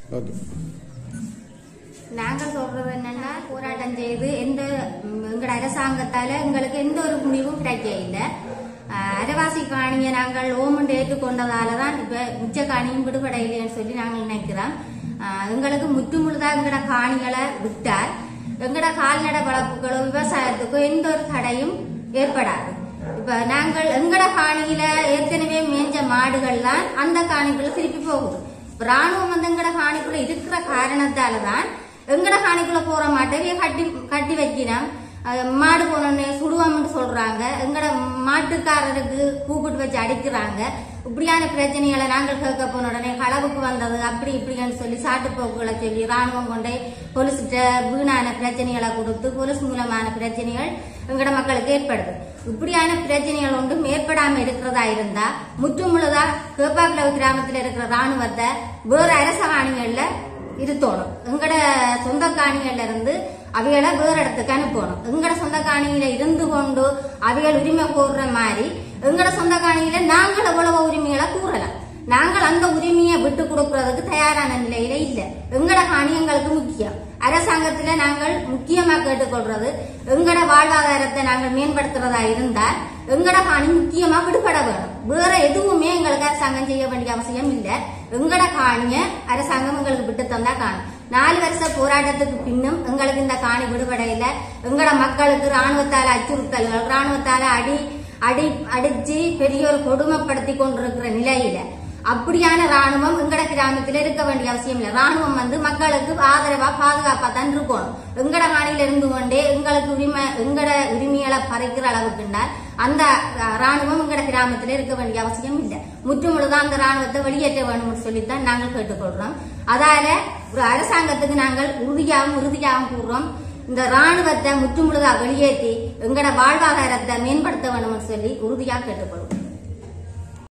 okay நாங்கள் சொல்றது என்னன்னா போராட்டம் செய்து எந்த ம், எங்கட அரசாங்கத்தால எங்களுக்கு எந்த ஒரு முடிவும் கிடைக்க இல்லை ஆஹ், அரவாசி காணியை நாங்கள் ஓமண்டு ஏற்றுக்கொண்டதால தான் இப்ப மிச்ச காணியும் விடுபட இல்லைன்னு சொல்லி நாங்கள் நினைக்கிறோம் ஆஹ், எங்களுக்கு முற்று முழுதா எங்கட காணிகளை விட்டால் எங்கட கால்நடை வளர்ப்புகளோ விவசாயத்துக்கோ எந்த ஒரு தடையும் ஏற்படாது இப்ப நாங்கள் எங்கட காணியில ஏற்கனவே மேய்ஞ்ச மாடுகள் தான் அந்த காணிக்குள்ள திருப்பி போகுது இப்ப ராணுவம் வந்து எங்கட காணிக்குள்ள இருக்கிற காரணத்தால தான் எங்கட காணிக்குள்ள போற மாட்டவே கட்டி கட்டி வைக்கிறோம் அஹ் மாடு போனோடனே சுடுவோம்னு சொல்றாங்க எங்கட மாட்டுக்காரருக்கு கூப்பிட்டு வச்சு அடிக்கிறாங்க இப்படியான பிரச்சனைகளை நாங்கள் கேட்க போன உடனே களவுக்கு வந்தது அப்படி இப்படின்னு சொல்லி சாட்டுப்போக்குகளை சொல்லி ராணுவம் கொண்டே போலீஸ்கிட்ட வீணான பிரச்சனைகளை கொடுத்து போலீஸ் மூலமான பிரச்சனைகள் எங்கட மக்களுக்கு ஏற்படுது இப்படியான பிரச்சனைகள் ஒன்றும் ஏற்படாம இருக்கிறதா இருந்தா முற்றுமுழுதா கேப்பாக்கிலவு கிராமத்துல இருக்கிற ராணுவத்தை வேற அரச காணிகள்ல இருத்தோணும் எங்கட சொந்த காணிகள்ல இருந்து அவைகளை வேற இடத்துக்கு அனுப்பணும் எங்கட சொந்த காணியில இருந்து கொண்டு அவைகள் உரிமை கோர்ற மாதிரி எங்கட சொந்த காணியில நாங்கள் எவ்வளவு உரிமைகளை கூறலாம் நாங்கள் அந்த உரிமையை விட்டு கொடுக்கறதுக்கு தயாரான நிலையில இல்ல எங்கட காணி எங்களுக்கு முக்கியம் அரசாங்கத்துல நாங்கள் முக்கியமா கேட்டுக்கொள்றது எங்கட வாழ்வாதாரத்தை நாங்கள் மேம்படுத்துறதா இருந்தால் எங்கட காணி முக்கியமா விடுபட வேணும் வேற எதுவுமே எங்களுக்கு அரசாங்கம் செய்ய வேண்டிய அவசியம் இல்ல எங்கட காணிய அரசாங்கம் எங்களுக்கு விட்டு தந்தா காணும் நாலு வருஷ போராட்டத்துக்கு பின்னும் எங்களுக்கு இந்த காணி விடுபடையில எங்கட மக்களுக்கு ராணுவத்தால அச்சுறுத்தல்கள் ராணுவத்தால அடி அடி அடிச்சு பெரிய ஒரு கொடுமைப்படுத்தி கொண்டிருக்கிற நிலையில அப்படியான ராணுவம் எங்கட கிராமத்துல இருக்க வேண்டிய அவசியம் இல்லை ராணுவம் வந்து மக்களுக்கு ஆதரவா பாதுகாப்பா தான் இருக்கணும் எங்கட காணியில இருந்து கொண்டே எங்களுக்கு உரிமை எங்கட உரிமைகளை பறிக்கிற அளவுக்குண்டால் அந்த அஹ், ராணுவம் எங்கட கிராமத்துல இருக்க வேண்டிய அவசியம் இல்லை முற்றுமுழுதான் அந்த ராணுவத்தை வெளியேற்ற வேணும்னு சொல்லித்தான் நாங்கள் கேட்டுக்கொள்றோம் அதால ஒரு அரசாங்கத்துக்கு நாங்கள் உறுதியாகவும் உறுதியாகவும் கூறுறோம் இந்த ராணுவத்தை முற்றுமுழுதா வெளியேற்றி எங்கட வாழ்வாதாரத்தை மேம்படுத்த வேணும்னு சொல்லி உறுதியாக கேட்டுக்கொள்வோம்